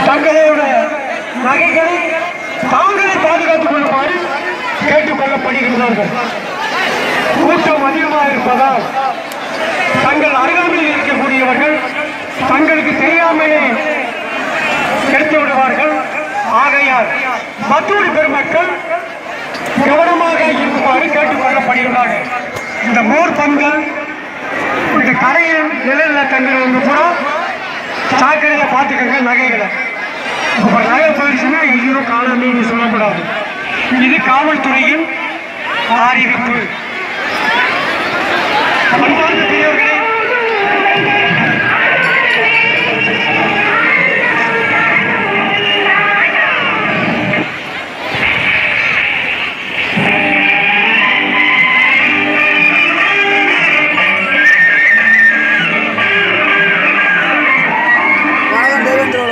தங்களோட நகைகளை தாங்களே பாதுகாத்துக் கொள்ளுமாறு கேட்டுக் கொள்ளப்படுகிறார்கள் கூட்டம் அதிகமாக இருப்பதால் தங்கள் அருகாமையில் இருக்கக்கூடியவர்கள் தங்களுக்கு தெரியாமலே எடுத்து விடுவார்கள் ஆகையால் மற்றொரு பெருமக்கள் கவனமாக இருக்குமாறு கேட்டுக் கொள்ளப்படுகிறார்கள் இந்த மோர் பண்கள் இந்த கரையில் நிழலில் தங்குறவங்க பூரா சாக்கடையில பார்த்துக்கங்க நகைகளை அப்புறம் நகை போயிடுச்சுன்னா ஐயோ காணாமன்னு சொல்லக்கூடாது இது காவல்துறையின் அறிவிப்பு அன்பார்ந்த பெரியவர்களே வணக்கம் தேவேந்திரோட